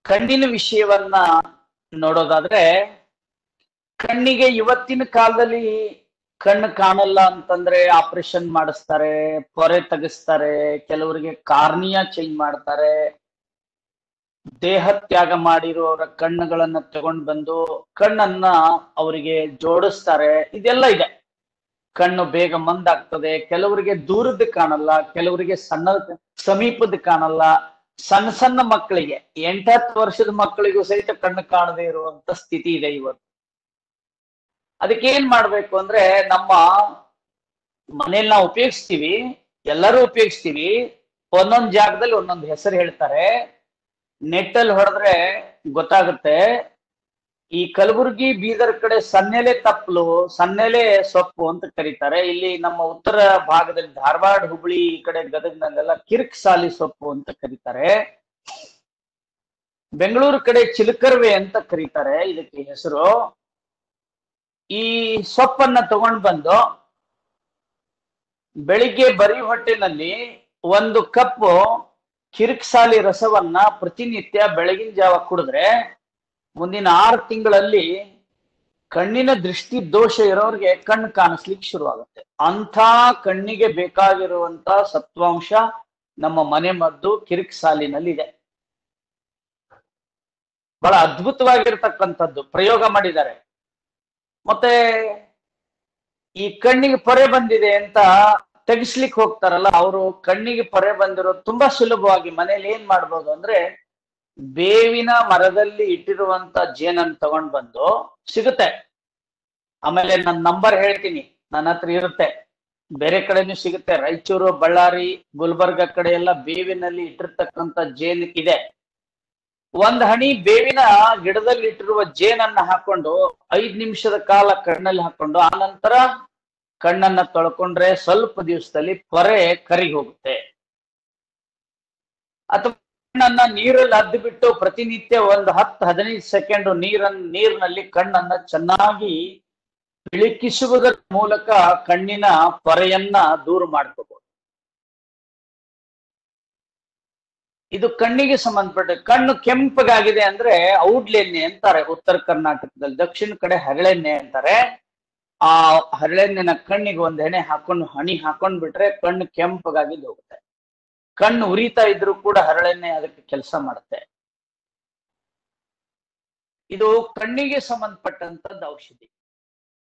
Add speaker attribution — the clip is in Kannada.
Speaker 1: ಕಣ್ಣಿನ ವಿಷಯವನ್ನ ನೋಡೋದಾದ್ರೆ ಕಣ್ಣಿಗೆ ಇವತ್ತಿನ ಕಾಲದಲ್ಲಿ ಕಣ್ಣು ಕಾಣಲ್ಲ ಅಂತಂದ್ರೆ ಆಪರೇಷನ್ ಮಾಡಿಸ್ತಾರೆ ಪೊರೆ ತೆಗಿಸ್ತಾರೆ ಕೆಲವರಿಗೆ ಕಾರ್ನಿಯಾ ಚೇಂಜ್ ಮಾಡ್ತಾರೆ ದೇಹ ತ್ಯಾಗ ಮಾಡಿರುವವರ ಕಣ್ಣುಗಳನ್ನ ತಗೊಂಡ್ ಬಂದು ಕಣ್ಣನ್ನ ಅವರಿಗೆ ಜೋಡಿಸ್ತಾರೆ ಇದೆಲ್ಲ ಇದೆ ಕಣ್ಣು ಬೇಗ ಮಂದಾಗ್ತದೆ ಕೆಲವರಿಗೆ ದೂರದ್ದು ಕಾಣಲ್ಲ ಕೆಲವರಿಗೆ ಸಣ್ಣ ಸಮೀಪದ ಕಾಣಲ್ಲ ಸಣ್ಣ ಸಣ್ಣ ಮಕ್ಕಳಿಗೆ ಎಂಟತ್ತು ವರ್ಷದ ಮಕ್ಕಳಿಗೂ ಸಹಿತ ಕಣ್ಣು ಕಾಣದೇ ಇರುವಂತ ಸ್ಥಿತಿ ಇದೆ ಇವತ್ತು ಅದಕ್ಕೆ ಏನ್ ಮಾಡ್ಬೇಕು ಅಂದ್ರೆ ನಮ್ಮ ಮನೇಲಿ ನಾವು ಉಪಯೋಗಿಸ್ತೀವಿ ಎಲ್ಲರೂ ಉಪಯೋಗಿಸ್ತೀವಿ ಒಂದೊಂದ್ ಜಾಗದಲ್ಲಿ ಒಂದೊಂದು ಹೆಸರು ಹೇಳ್ತಾರೆ ನೆಟ್ಟಲ್ಲಿ ಹೊಡೆದ್ರೆ ಗೊತ್ತಾಗುತ್ತೆ ಈ ಕಲಬುರಗಿ ಬೀದರ್ ಕಡೆ ಸನ್ನೆಲೆ ತಪ್ಪಲು ಸನ್ನೆಲೆ ಸೊಪ್ಪು ಅಂತ ಕರೀತಾರೆ ಇಲ್ಲಿ ನಮ್ಮ ಉತ್ತರ ಭಾಗದಲ್ಲಿ ಧಾರವಾಡ ಹುಬ್ಳಿ ಈ ಕಡೆ ಗದಗ್ನಲ್ಲೆಲ್ಲ ಕಿರ್ಕ್ ಸಾಲಿ ಸೊಪ್ಪು ಅಂತ ಕರೀತಾರೆ ಬೆಂಗಳೂರು ಕಡೆ ಚಿಲಕರ್ವೆ ಅಂತ ಕರೀತಾರೆ ಇದಕ್ಕೆ ಹೆಸರು ಈ ಸೊಪ್ಪನ್ನ ತಗೊಂಡ್ ಬಂದು ಬೆಳಿಗ್ಗೆ ಬರಿ ಹೊಟ್ಟೆನಲ್ಲಿ ಒಂದು ಕಪ್ಪು ಕಿರಿಕ್ಸಾಲಿ ರಸವನ್ನ ಪ್ರತಿನಿತ್ಯ ಬೆಳಗಿನ ಜಾವ ಕುಡಿದ್ರೆ ಮುಂದಿನ ಆರು ತಿಂಗಳಲ್ಲಿ ಕಣ್ಣಿನ ದೃಷ್ಟಿ ದೋಷ ಇರೋರಿಗೆ ಕಣ್ಣು ಕಾಣಿಸ್ಲಿಕ್ಕೆ ಶುರುವಾಗುತ್ತೆ ಅಂಥ ಕಣ್ಣಿಗೆ ಬೇಕಾಗಿರುವಂತ ಸತ್ವಾಂಶ ನಮ್ಮ ಮನೆ ಮದ್ದು ಕಿರಿಕ್ ಸಾಲಿನಲ್ಲಿ ಇದೆ ಬಹಳ ಅದ್ಭುತವಾಗಿರ್ತಕ್ಕಂಥದ್ದು ಪ್ರಯೋಗ ಮಾಡಿದ್ದಾರೆ ಮತ್ತೆ ಈ ಕಣ್ಣಿಗೆ ಪೊರೆ ಬಂದಿದೆ ಅಂತ ತೆಗಿಸ್ಲಿಕ್ಕೆ ಹೋಗ್ತಾರಲ್ಲ ಅವರು ಕಣ್ಣಿಗೆ ಪೊರೆ ಬಂದಿರೋದು ತುಂಬಾ ಸುಲಭವಾಗಿ ಮನೇಲಿ ಏನ್ ಮಾಡ್ಬೋದು ಅಂದ್ರೆ ಬೇವಿನ ಮರದಲ್ಲಿ ಇಟ್ಟಿರುವಂತ ಜೇನನ್ನು ತಗೊಂಡ್ ಬಂದು ಸಿಗುತ್ತೆ ಆಮೇಲೆ ನನ್ನ ನಂಬರ್ ಹೇಳ್ತೀನಿ ನನ್ನ ಹತ್ರ ಇರುತ್ತೆ ಬೇರೆ ಕಡೆನೂ ಸಿಗುತ್ತೆ ರಾಯಚೂರು ಬಳ್ಳಾರಿ ಗುಲ್ಬರ್ಗ ಕಡೆ ಎಲ್ಲ ಬೇವಿನಲ್ಲಿ ಇಟ್ಟಿರ್ತಕ್ಕಂಥ ಜೇನ್ ಇದೆ ಒಂದ್ ಹನಿ ಬೇವಿನ ಗಿಡದಲ್ಲಿ ಇಟ್ಟಿರುವ ಜೇನನ್ನ ಹಾಕೊಂಡು ಐದ್ ನಿಮಿಷದ ಕಾಲ ಕಣ್ಣಲ್ಲಿ ಹಾಕೊಂಡು ಆ ನಂತರ ಕಣ್ಣನ್ನ ತೊಳ್ಕೊಂಡ್ರೆ ಸ್ವಲ್ಪ ದಿವಸದಲ್ಲಿ ಪೊರೆ ಕರಿಗಿ ಹೋಗುತ್ತೆ ಅಥವಾ ಕಣ್ಣನ್ನ ನೀರಲ್ಲಿ ಅದ್ದು ಬಿಟ್ಟು ಪ್ರತಿನಿತ್ಯ ಒಂದು ಹತ್ತು ಹದಿನೈದು ಸೆಕೆಂಡ್ ನೀರನ್ನ ನೀರಿನಲ್ಲಿ ಕಣ್ಣನ್ನ ಚೆನ್ನಾಗಿ ಇಳಿಕಿಸುವುದರ ಮೂಲಕ ಕಣ್ಣಿನ ಪೊರೆಯನ್ನ ದೂರ ಮಾಡ್ಕೋಬಹುದು ಇದು ಕಣ್ಣಿಗೆ ಸಂಬಂಧಪಟ್ಟ ಕಣ್ಣು ಕೆಂಪಗಾಗಿದೆ ಅಂದ್ರೆ ಔಡ್ಲೆಣ್ಣೆ ಅಂತಾರೆ ಉತ್ತರ ಕರ್ನಾಟಕದಲ್ಲಿ ದಕ್ಷಿಣ ಕಡೆ ಹರಳೆಣ್ಣೆ ಅಂತಾರೆ ಆ ಹರಳೆಣ್ಣೆನ ಕಣ್ಣಿಗೆ ಒಂದ್ ಎಣ್ಣೆ ಹಾಕೊಂಡು ಹಣಿ ಹಾಕೊಂಡ್ ಬಿಟ್ರೆ ಕಣ್ಣು ಕೆಂಪಗಾಗಿದ್ದು ಹೋಗುತ್ತೆ ಕಣ್ಣು ಉರಿತಾ ಇದ್ರು ಕೂಡ ಹರಳೆಣ್ಣೆ ಅದಕ್ಕೆ ಕೆಲಸ ಮಾಡುತ್ತೆ ಇದು ಕಣ್ಣಿಗೆ ಸಂಬಂಧಪಟ್ಟಂತದ್ದು ಔಷಧಿ